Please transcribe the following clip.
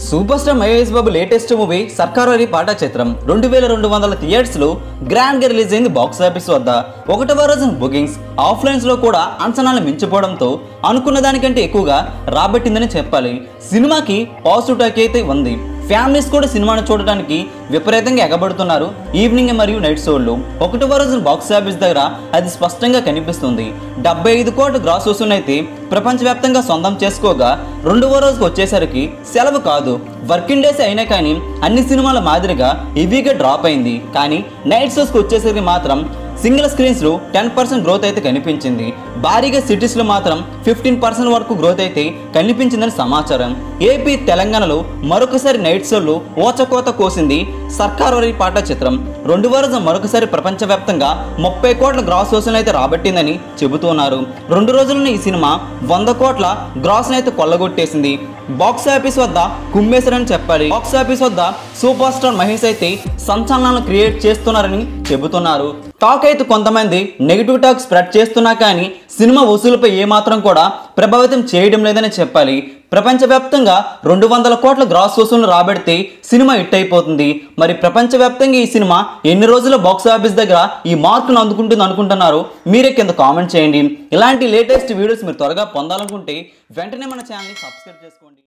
super star Mahesh Babu latest movie సర్కారీ పాట చిత్రం రెండు వేల రెండు వందల థియేటర్స్ లో గ్రాండ్ గా రిలీజ్ అయింది బాక్స్ ఆఫీస్ వద్ద ఒకటవ రోజున బుకింగ్స్ ఆఫ్లైన్స్ లో కూడా అంచనాలు మించిపోవడంతో అనుకున్న దానికంటే ఎక్కువగా రాబట్టిందని చెప్పాలి సినిమాకి పాజిటివ్ టాక్ అయితే ఉంది ఫ్యామిలీస్ కూడా సినిమాను చూడడానికి విపరీతంగా ఎగబడుతున్నారు ఈవినింగ్ మరియు నైట్ షోల్లో ఒకటవ రోజున బాక్స్ ఆఫీస్ దగ్గర అది స్పష్టంగా కనిపిస్తుంది డెబ్బై ఐదు కోట్ల గ్రాస్ వసూలైతే ప్రపంచవ్యాప్తంగా సొంతం చేసుకోగా రెండవ రోజుకి వచ్చేసరికి సెలవు కాదు వర్కింగ్ డేస్ అయినా కానీ అన్ని సినిమాల మాదిరిగా హెవీగా డ్రాప్ అయింది కానీ నైట్ షోస్కి వచ్చేసరికి మాత్రం సింగిల్ స్క్రీన్స్లో టెన్ పర్సెంట్ గ్రోత్ అయితే కనిపించింది భారీగా సిటీస్లో మాత్రం ఫిఫ్టీన్ పర్సెంట్ వరకు గ్రోత్ అయితే కనిపించిందని సమాచారం ఏపీ తెలంగాణలో మరొకసారి నైట్ షోలో ఓచకోత కోసింది సర్కార్ వారి పాట చిత్రం రెండు వారం మరొకసారి ప్రపంచవ్యాప్తంగా ముప్పై కోట్ల గ్రాస్ వసూలు అయితే రాబట్టిందని చెబుతున్నారు రెండు రోజులను ఈ సినిమా వంద కోట్ల గ్రాస్ అయితే కొల్లగొట్టేసింది బాక్స్ ఆఫీస్ వద్ద కుమ్మేశారని చెప్పాలి బాక్స్ ఆఫీస్ వద్ద సూపర్ స్టార్ మహేష్ అయితే సంచలనాలను క్రియేట్ చేస్తున్నారని చెబుతున్నారు టాక్ అయితే కొంతమంది నెగిటివ్ టాక్ స్ప్రెడ్ చేస్తున్నా కానీ సినిమా వసూలుపై ఏమాత్రం కూడా ప్రభావితం చేయడం లేదని చెప్పాలి ప్రపంచవ్యాప్తంగా రెండు వందల కోట్ల గ్రాస్ వసూలు రాబడితే సినిమా హిట్ అయిపోతుంది మరి ప్రపంచవ్యాప్తంగా ఈ సినిమా ఎన్ని రోజుల బాక్స్ ఆఫీస్ దగ్గర ఈ మార్కును అందుకుంటుంది అనుకుంటున్నారు మీరే కింద కామెంట్ చేయండి ఇలాంటి లేటెస్ట్ వీడియోస్ మీరు త్వరగా పొందాలనుకుంటే వెంటనే మన ఛానల్ని సబ్స్క్రైబ్ చేసుకోండి